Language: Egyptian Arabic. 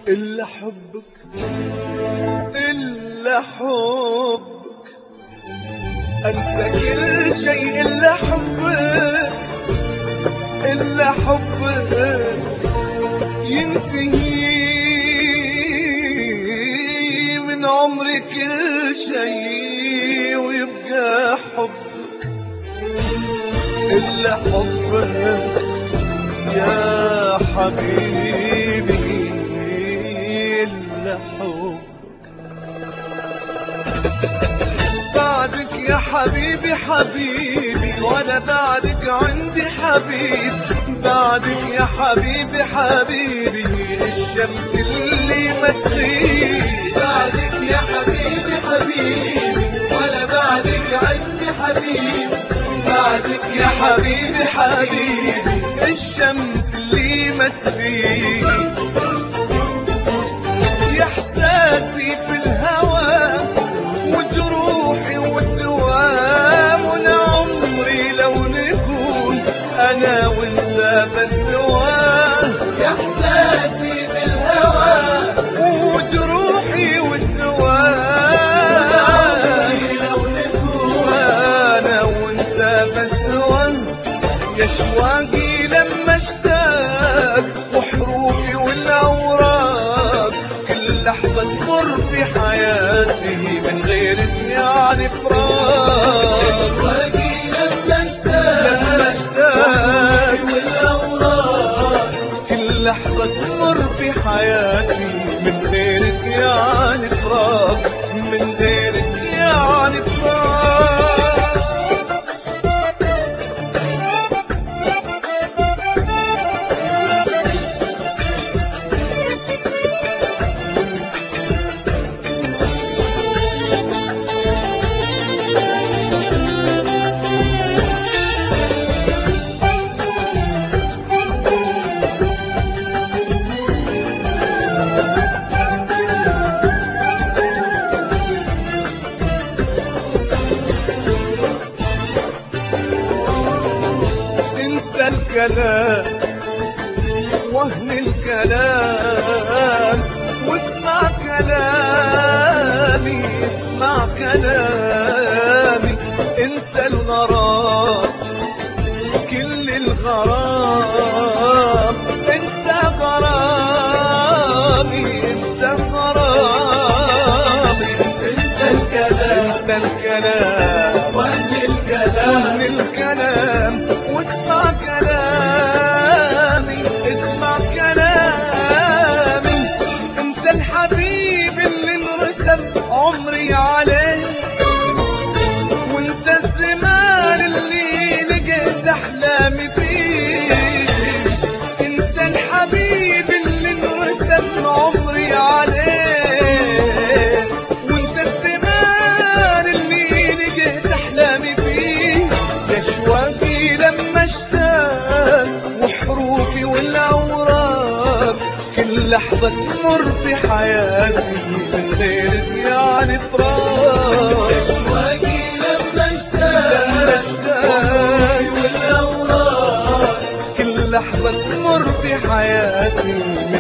إلا حبك إلا حبك أنسى كل شيء إلا حبك إلا حبك ينتهي من عمري كل شيء ويبقى حبك إلا حبك يا حبيبي إلا حبك بعدك يا حبيبي حبيبي وانا بعدك عندي حبيب بعدك يا حبيبي حبيبي الشمس اللي ما تغيب بعدك يا حبيبي حبيبي وانا بعدك عندي حبيب بعدك يا حبيبي حبيبي الشمس اللي ما تغيب يا احساسي في الهوى وجروحي والدوام وانا عمري لو نكون انا وانت بس سوا يا احساسي بالهوى وجروحي والدوام لو نكون انا وانت بس سوا يا شواقي لما اشتاق وحروفي والاوراق كل لحظه تمر في حياتي من غيرك يعني فراق واقي لما لما اشتاق اشتاق والاوراق كل لحظة تمر في حياتي من غيرك يعني فراق من غيرك يعني فراق انسى الكلام وهن الكلام واسمع كلامي اسمع كلامي انت الغرام كل الغرام انت غرامي انت غرامي انسى الكلام انت الكلام وهن الكلام وهن الكلام واسمع كلامي اسمع كلامي انت الحبيب اللي انرسم عمري عليه وانت الزمان اللي لقيت احلامي فيه انت الحبيب اللي انرسم عمري عليه وانت الزمان اللي لقيت احلامي فيه يا شواقي لما اشتاق وحروفي والاوراق كل لحظة تمر في حياتي من غيرك يعني فراق واقي لما اشتاق لما اشتاق والاوراق كل لحظة تمر في حياتي من